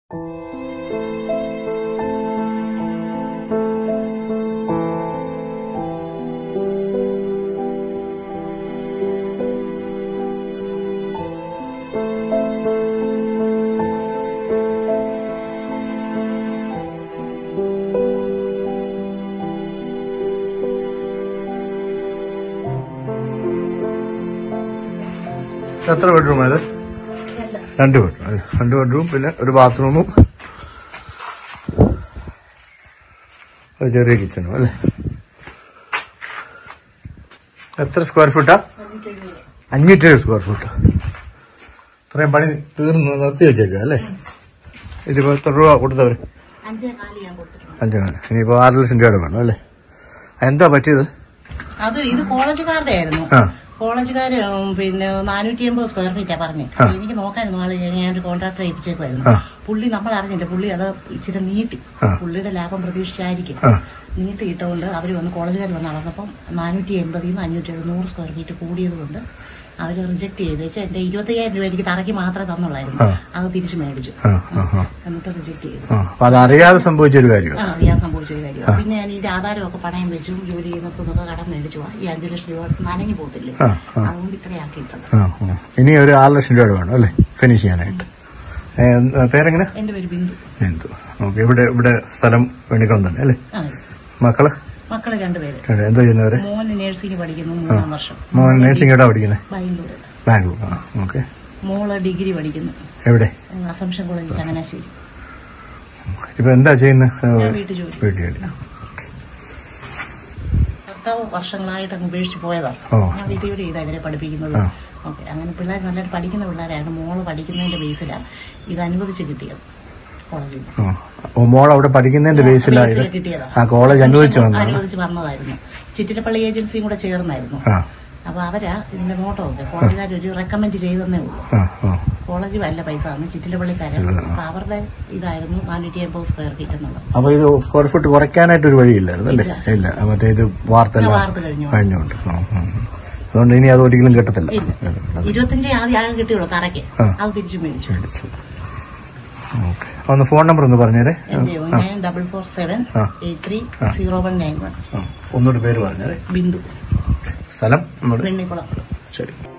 എത്ര ബെഡ്റൂം ഇത് രണ്ട് ബെഡ്റൂം രണ്ട് ബെഡ്റൂം പിന്നെ ഒരു ബാത്റൂമും ഒരു ചെറിയ കിച്ചണും അല്ലേ എത്ര സ്ക്വയർ ഫീട്ടാ അഞ്ഞൂറ്റി സ്ക്വയർ ഫീറ്റ് ഇത്രയും പണി തീർന്നു നിർത്തി വെച്ചേക്കുക അല്ലേ ഇതിപ്പോ എത്ര രൂപ കൊടുത്തവര് അഞ്ചേ കാല് ഞാൻ കൊടുത്തിട്ടുണ്ട് അഞ്ചാണ് ഇനിയിപ്പോ ആറ് ലക്ഷം രൂപയുടെ വേണം അല്ലേ എന്താ പറ്റിയത് അത് ഇത് കോളേജുകാരുടെ ആയിരുന്നു ആ കോളേജുകാര് ഉം, പിന്നെ നാനൂറ്റി എൺപത് സ്ക്വയർ ഫീറ്റാ പറഞ്ഞു എനിക്ക് നോക്കായിരുന്നു ആള് ഞാൻ ഒരു കോൺട്രാക്ടറെ ഏൽപ്പിച്ചേക്കുമായിരുന്നു ആ. പുള്ളി നമ്മൾ അറിഞ്ഞില്ല പുള്ളി അത് ഇച്ചിരി നീട്ടി ആ. പുള്ളിയുടെ ലാഭം പ്രതീക്ഷിച്ചായിരിക്കും ആ നീട്ടിയിട്ടുകൊണ്ട് അവർ വന്ന് കോളേജുകാർ വന്ന് നടന്നപ്പം നാനൂറ്റി എൺപതിൽ നിന്ന് അഞ്ഞൂറ്റി എഴുന്നൂറ് സ്ക്വയർ ഫീറ്റ് കൂടിയത് കൊണ്ട് അവർ റിജക്ട് ചെയ്ത് വെച്ചാൽ എന്റെ ഇരുപത്തയ്യായിരം രൂപ എനിക്ക് തറയ്ക്ക് മാത്രമേ തന്നുള്ളായിരുന്നു ആ. അത് തിരിച്ചു മേടിച്ചു ആ ആ ആ എന്നിട്ട് റിജക്ട് ചെയ്തു ആ അപ്പൊ അതറിയാതെ സംഭവിച്ച ഒരു കാര്യമാണ് ആ അറിയാൻ സംഭവിച്ചൊരു കാര്യം പിന്നെ ഞാൻ ഇതിന്റെ ആധാരമൊക്കെ പണയം വെച്ചു ജോലി ചെയ്യുന്നതൊക്കെ കടം മേടിച്ചു പോവാ. ഈ അഞ്ചു ലക്ഷം രൂപ നനഞ്ഞു പോകത്തില്ലേ ആ ആ അതുകൊണ്ട് ഇത്രയാക്കിയിട്ടത് ആ ആ. ഇനി ഒരു ആറ് ലക്ഷം രൂപയുടെ വേണം അല്ലേ ഫിനിഷ് ചെയ്യാനായിട്ട് ഏ, എന്ത്- പേരെങ്ങനെ എന്റെ പേര് ബിന്ദു എന്തു ഓക്കെ ഇവിടെ ഇവിടെ സ്ഥലം വെണിക്കുളം തന്നെ അല്ലേ ആ മക്കള് മക്കള് രണ്ടുപേര് രണ്ട് എന്തോ ചെയ്യുന്നവര് മോന് നേഴ്സിംഗ് പഠിക്കുന്നു മൂന്നാം വർഷം മോൻ നേഴ്സിംഗ് എവിടെ പഠിക്കുന്നത് ബാംഗ്ലൂർ ബാംഗ്ലൂർ ആ ഓക്കെ മോള് ഡിഗ്രി പഠിക്കുന്നു എവിടെ ഉം, അസംഷൻ കോളേജ് ചങ്ങനാശ്ശേരി ഇപ്പൊ എന്താ ചെയ്യുന്നത് ഞാൻ വീട്ടു ജോലി വീട്ടിൽ ജോലി. ഭർത്താവ് വർഷങ്ങളായിട്ട് അങ്ങ് ഉപേക്ഷിച്ച് പോയതാണ് ഓ. ഞാൻ വീട്ടിൽ ജോലി ചെയ്താ ഇവരെ പഠിപ്പിക്കുന്നത് ആ. ഓക്കെ അങ്ങനെ പിള്ളേർ നല്ലതായിട്ട് പഠിക്കുന്ന പിള്ളേരാണ് മോള് പഠിക്കുന്നതിന്റെ ബേസിലാണ് ഇത് അനുവദിച്ച് കിട്ടിയത് കോളേജിൽ നിന്ന്. ആ. ഓ മോൾ അവിടെ പഠിക്കുന്നതിന്റെ ബേസിലായത് ബേസിൽ കിട്ടിയതാ. ആ കോളേജ് അനുവദിച്ചു അസംഷൻ വന്നതാണ് അനുവദിച്ച് വന്നതായിരുന്നു ചിറ്റിലപ്പള്ളി ഏജൻസിയും കൂടെ ചേർന്നായിരുന്നു ആ അപ്പൊ അവരാ ഇതിന്റെ നോട്ടമൊക്കെ കോളേജുകാർ ഒരു റെക്കമെൻഡ് ചെയ്തെന്നേ ഉള്ളൂ ആ ആ കോളേജ് വല്ല പൈസ ആണ് ചിറ്റിലപ്പള്ളിക്കാരൻ അപ്പൊ അവരുടെ ഇതായിരുന്നു നാനൂറ്റി എൺപത് സ്ക്വയർ ഫീറ്റ് എന്നുള്ളത് അപ്പൊ ഇത് സ്ക്വയർ ഫീറ്റ് കുറയ്ക്കാനായിട്ട് ഒരു വഴിയില്ലായിരുന്നു അല്ലേ ഇല്ല ആ, മറ്റേ ഇത് വാർത്തെല്ലാം വാർത്ത കഴിഞ്ഞു കഴിഞ്ഞുകൊണ്ട് ആ, ആ, ആ. അതുകൊണ്ട് ഇനി അത് ഒരിക്കലും കിട്ടത്തില്ല ഇരുപത്തഞ്ച് ആദ്യം ആകെ കിട്ടിയുള്ളൂ തറയ്ക്ക് ആ. അത് തിരിച്ചു മേടിച്ചു ഓക്കെ ഒന്ന് ഫോൺ നമ്പർ ഒന്ന് പറഞ്ഞേരെ എന്റെ നയൻ ഡബിൾ ഫോർ സെവൻ ആ. Eight three zero one nine one ആ, ഒന്നുകൂടി പേര് പറഞ്ഞേരെ ബിന്ദു സ്ഥലം ഒന്നുകൂടി വെണ്ണിക്കുളം ശരി